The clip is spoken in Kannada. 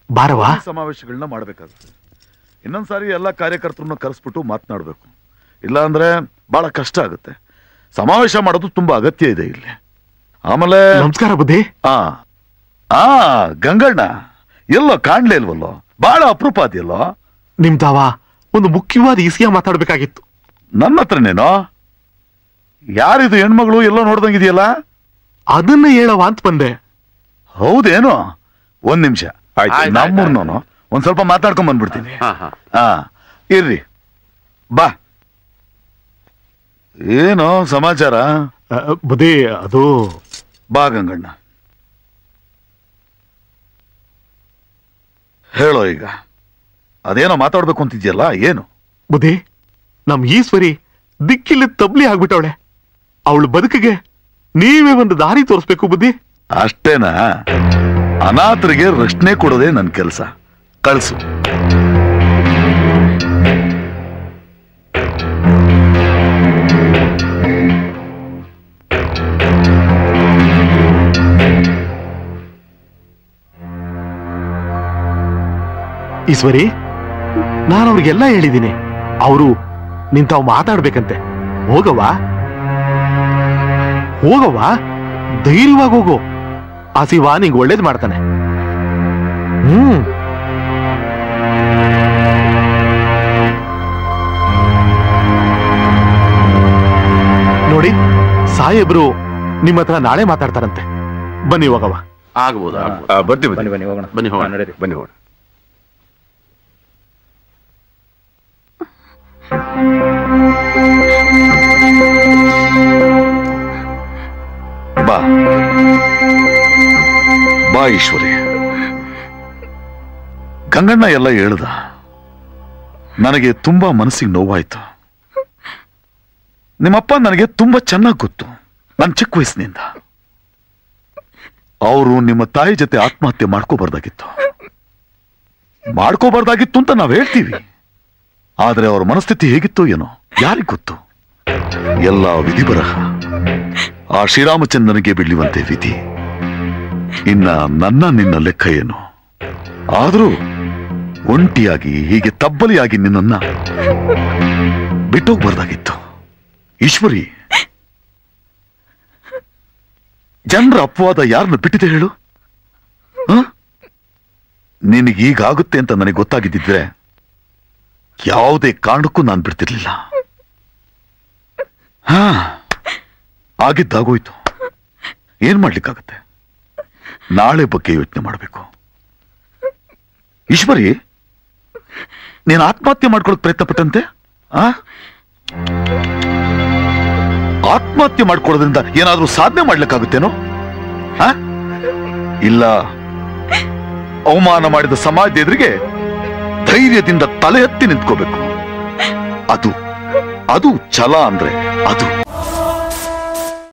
ಬಾರವಾ ಈ ಸಮಾವೇಶಗಳನ್ನ ಮಾಡಬೇಕಾಗುತ್ತೆ ಇನ್ನೊಂದ್ಸಾರಿ ಎಲ್ಲ ಕಾರ್ಯಕರ್ತರನ್ನ ಕರೆಸ್ಬಿಟ್ಟು ಮಾತನಾಡಬೇಕು ಇಲ್ಲ ಅಂದ್ರೆ ಬಹಳ ಕಷ್ಟ ಆಗುತ್ತೆ ಸಮಾವೇಶ ಮಾಡೋದು ತುಂಬಾ ಅಗತ್ಯ ಇದೆ ಇಲ್ಲಿ ಆಮೇಲೆ ನಮಸ್ಕಾರ ಬುದ್ಧಿ ಆ ಆ ಗಂಗಣ್ಣ ಎಲ್ಲೋ ಕಾಣ್ಲೇ ಇಲ್ವಲ್ಲೋ ಬಹಳ ಅಪರೂಪ ಅದೆಯಲ್ಲೋ ನಿಮ್ ತಾವ ಒಂದು ಮುಖ್ಯವಾದ ಇಸಿಯ ಮಾತಾಡ್ಬೇಕಾಗಿತ್ತು ನನ್ನ ಹತ್ರನೇನೋ ಯಾರಿದು ಹೆಣ್ಮಗಳು ಎಲ್ಲೋ ನೋಡ್ದಂಗಿದೆಯಲ್ಲ ಅದನ್ನ ಹೇಳವ ಅಂತ ಬಂದೆ ಹೌದೇನೋ ಒಂದ್ ನಿಮಿಷ ಆಯ್ತು. ಆಯ್ತು, ನಮ್ಮೂರ್ನೋನು ಒಂದ್ ಸ್ವಲ್ಪ ಮಾತಾಡ್ಕೊಂಡ್ ಬಂದ್ಬಿಡ್ತೀನಿ ಹಾ ಹಾ ಹಾ ಇರ್ರಿ ಬಾ ಏನೋ ಸಮಾಚಾರ ಆ, ಬುದ್ಧಿ ಅದು ಬಾ ಗಂಗಣ್ಣ ಹೇಳೋ ಈಗ ಅದೇನೋ ಮಾತಾಡ್ಬೇಕು ಅಂತಿದ್ಯಲ್ಲ ಏನು ಬುದ್ಧಿ ನಮ್ ಈಶ್ವರಿ ದಿಕ್ಕಿಲ್ಲಿ ತಬ್ಲಿ ಆಗ್ಬಿಟ್ಟವಳೆ ಅವಳು ಬದುಕಿಗೆ ನೀವೇ ಒಂದು ದಾರಿ ತೋರಿಸ್ಬೇಕು ಬುದ್ಧಿ ಅಷ್ಟೇನಾ ಅನಾಥರಿಗೆ ರಕ್ಷಣೆ ಕೊಡೋದೇ ನನ್ನ ಕೆಲಸ ಕಳ್ಸು ಈಶ್ವರಿ ನಾನು ಅವ್ರಿಗೆಲ್ಲ ಹೇಳಿದ್ದೀನಿ ಅವರು ನಿಂತಾವ್ ಮಾತಾಡ್ಬೇಕಂತೆ ಹೋಗವ್ವ ಹೋಗವ್ವ ಧೈರ್ಯವಾಗಿ ಹೋಗು ಆ ಶಿವ ನಿಂಗೆ ಒಳ್ಳೇದ್ ಮಾಡ್ತಾನೆ ಹ್ಮ್ ನೋಡಿ ಸಾಹೇಬ್ರು ನಿಮ್ಮ ಹತ್ರ ನಾಳೆ ಮಾತಾಡ್ತಾರಂತೆ ಬನ್ನಿ ಹೋಗವ್ವ ಆಗ್ಬೋದು ಆಗ್ಬೋದು ಆ, ಬರ್ತೀವಿ ಬನ್ನಿ ಬನ್ನಿ ಹೋಗೋಣ ಬನ್ನಿ ಹೋಗೋಣ ನಡೀರಿ ಬನ್ನಿ ಹೋಗೋಣ ಬಾ ಬಾ ಈಶ್ವರಿ ಗಂಗಣ್ಣ ಎಲ್ಲ ಹೇಳ್ದ ನನಗೆ ತುಂಬಾ ಮನಸ್ಸಿಗೆ ನೋವಾಯ್ತು ನಿಮ್ಮಪ್ಪ ನನಗೆ ತುಂಬಾ ಚೆನ್ನಾಗಿ ಗೊತ್ತು ನನ್ನ ಚಿಕ್ಕ ವಯಸ್ಸಿನಿಂದ ಅವರು ನಿಮ್ಮ ತಾಯಿ ಜೊತೆ ಆತ್ಮಹತ್ಯೆ ಮಾಡ್ಕೋಬಾರ್ದಾಗಿತ್ತು ಮಾಡ್ಕೋಬಾರ್ದಾಗಿತ್ತು ಅಂತ ನಾವ್ ಹೇಳ್ತೀವಿ ಆದ್ರೆ ಅವ್ರ ಮನಸ್ಥಿತಿ ಹೇಗಿತ್ತು ಏನೋ ಯಾರಿಗ್ ಗೊತ್ತು ಎಲ್ಲ ವಿಧಿ ಬರಹ ಆ ಶ್ರೀರಾಮಚಂದ್ರನಿಗೆ ಬೀಳುವಂತೆ ವಿಧಿ ಇನ್ನ ನನ್ನ ನಿನ್ನ ಲೆಕ್ಕ ಏನು ಆದರೂ ಒಂಟಿಯಾಗಿ ಹೀಗೆ ತಬ್ಬಲಿಯಾಗಿ ನಿನ್ನನ್ನ ಬಿಟ್ಟೋಗ್ಬಾರ್ದಾಗಿತ್ತು ಈಶ್ವರಿ ಜನರ ಅಪವಾದ ಯಾರನ್ನು ಬಿಟ್ಟಿದೆ ಹೇಳು ಹ? ನಿನಗೀಗಾಗುತ್ತೆ ಅಂತ ನನಗೆ ಗೊತ್ತಾಗಿದ್ದಿದ್ರೆ ಯಾವುದೇ ಕಾರಣಕ್ಕೂ ನಾನು ಬಿಡ್ತಿರ್ಲಿಲ್ಲ ಹಾ ಆಗಿದ್ದಾಗೋಯ್ತು ಏನ್ ಮಾಡ್ಲಿಕ್ಕಾಗತ್ತೆ ನಾಳೆ ಬಗ್ಗೆ ಯೋಚನೆ ಮಾಡಬೇಕು ಈಶ್ವರಿ ನೀನು ಆತ್ಮಹತ್ಯೆ ಮಾಡ್ಕೊಳಕ್ ಪ್ರಯತ್ನ ಪಟ್ಟಂತೆ ಆ ಆತ್ಮಹತ್ಯೆ ಮಾಡ್ಕೊಳ್ಳೋದ್ರಿಂದ ಏನಾದ್ರೂ ಸಾಧನೆ ಮಾಡ್ಲಿಕ್ಕಾಗುತ್ತೇನೋ ಆ? ಇಲ್ಲ ಅವಮಾನ ಮಾಡಿದ ಸಮಾಜದ ಎದುರಿಗೆ ಧೈರ್ಯದಿಂದ ತಲೆ ಎತ್ತಿ ನಿಂತ್ಕೋಬೇಕು ಅದು ಅದು ಛಲ ಅಂದ್ರೆ ಅದು